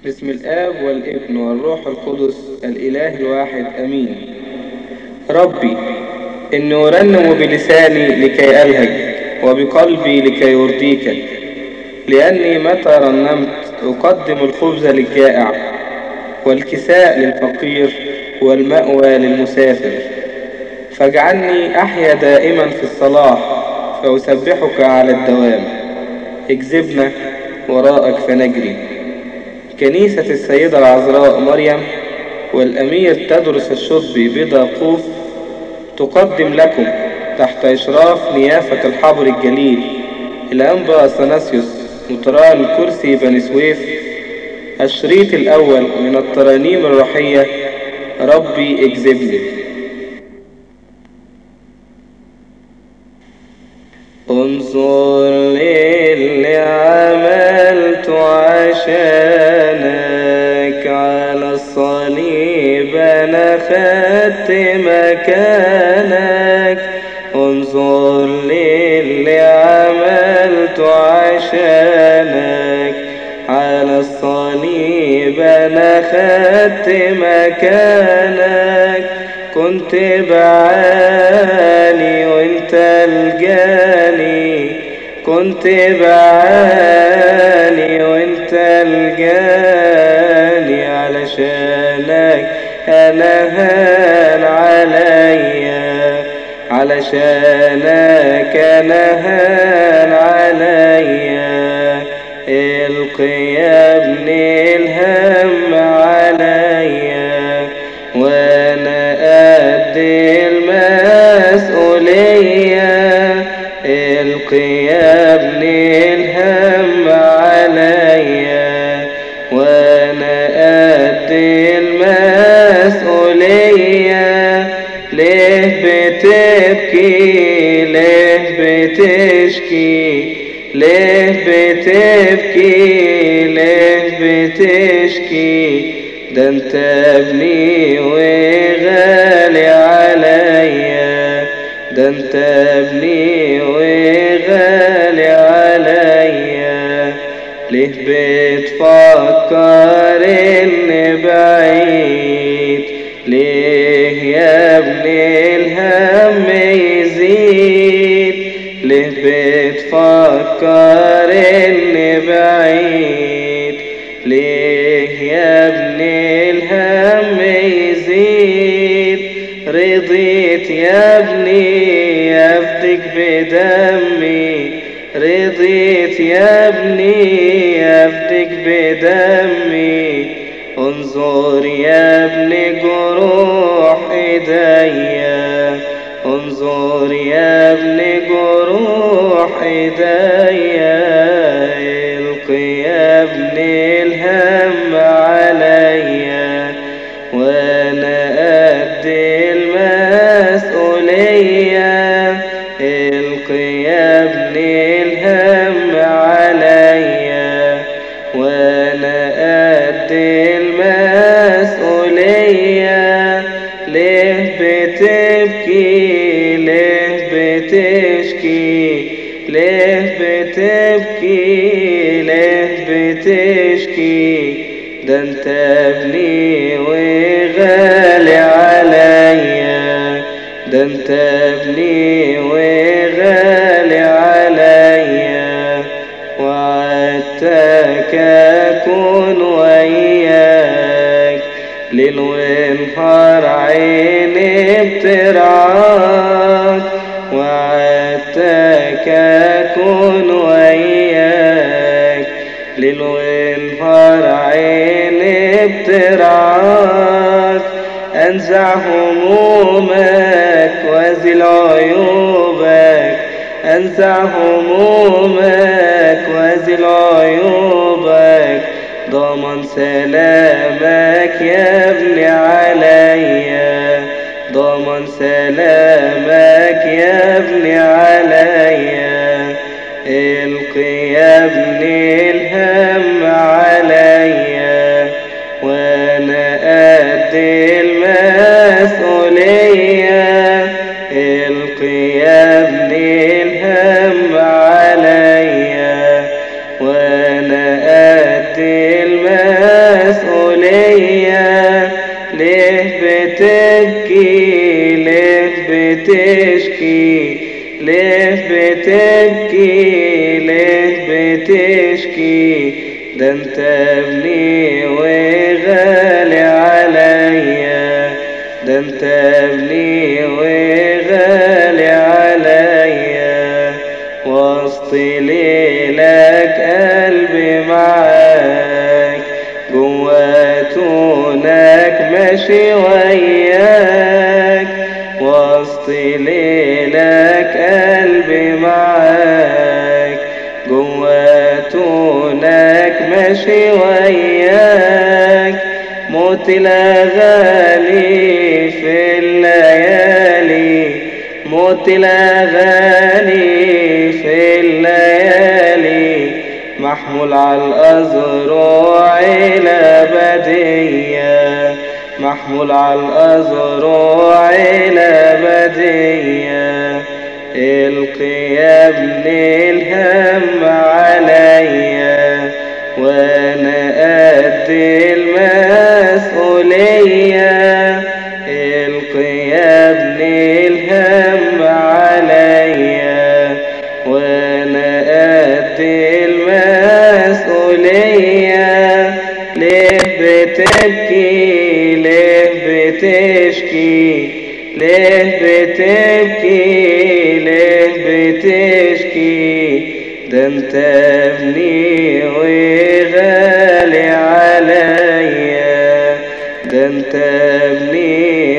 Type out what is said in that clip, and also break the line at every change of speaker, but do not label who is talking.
بسم الآب والابن والروح القدس الإله الواحد أمين ربي إني أرنم بلساني لكي ألهج وبقلبي لكي يرضيك لأني متى رنمت أقدم الخبز للجائع والكساء للفقير والمأوى للمسافر فاجعلني أحيا دائما في الصلاح فأسبحك على الدوام اكذبنا وراءك فنجري كنيسة السيدة العذراء مريم والأمير تدرس الشطبي بداقوف تقدم لكم تحت إشراف نيافة الحبر الجليل الأنبا أثناسيوس مطران الكرسي بني سويف الشريط الأول من الترانيم الروحية ربي اكذبني انظر للي عملت عشانك على الصليب انا خدت مكانك انظر للي عملت عشانك على الصليب انا خدت مكانك كنت بعاني وانت الجاني كنت بعاني وانت الجاني علشانك انا هان عليا علشانك انا هان عليا القي يا ابني الهم عليا وانا قد المسؤولية القي يا ابني الهم عليا وانا قد المسؤولية ليه بتبكي ليه بتشكي ليه بتبكي ليه بتشكي ده انت ابني وغالي عليا ده انت ابني وغالي عليا ليه بتفكر ان بعيد ليه يا ابني الهم يزيد ليه بتفكر ان بعيد ليه يا ابني الهم يزيد رضيت يا ابني افدك بدمي رضيت يا ابني افدك بدمي انظر يا ابني جروح ايديا انظر يا ابني جروح ايديا القي يا ابني الهم عليا وانا قد المسؤولية القي يا ابني الهم عليا وانا قد المسؤولية ليه بتبكي ليه بتشكي ليه بتبكي ليه بتشكي ده انت ابني وغالي عليا ده انت ابني وغالي عليا وعدتك اكون وياك ليل ونهار عيني بترعاك وعدتك اكون وياك ليل ونهار عيني بترعاك انزع همومك وازل عيوبك انزع همومك وازل عيوبك ضمن سلامك يا ابني عليا ضمن سلامك يا ابني عليا القي يا ابني الهم عليا وانا قد المسؤولية القي يا ابني الهم عليا وانا قد المسؤولية ليا ليه بتبكي ليه بتشكي ليه بتبكي ليه بتشكي ده انت ابني وغالي عليا ده انت ابني وغالي عليا وسط ليلك قلبي معاك جواتونك ماشي وياك وسط ليلك قلبي معاك جواتونك ماشي وياك موت الأغاني في الليالي موت الأغاني في الليالي محمول على الأزرع الأبدية محمول على الأزرع الأبدية القي يا ابن الهم عليا وانا قد المسؤولية القي يا ابن الهم عليا وانا قد المسؤولية ليه بتبكي ليه بتشكي ليه بتبكي ليه بتشكي ده انت ابني وغالي عليا ده انت ابني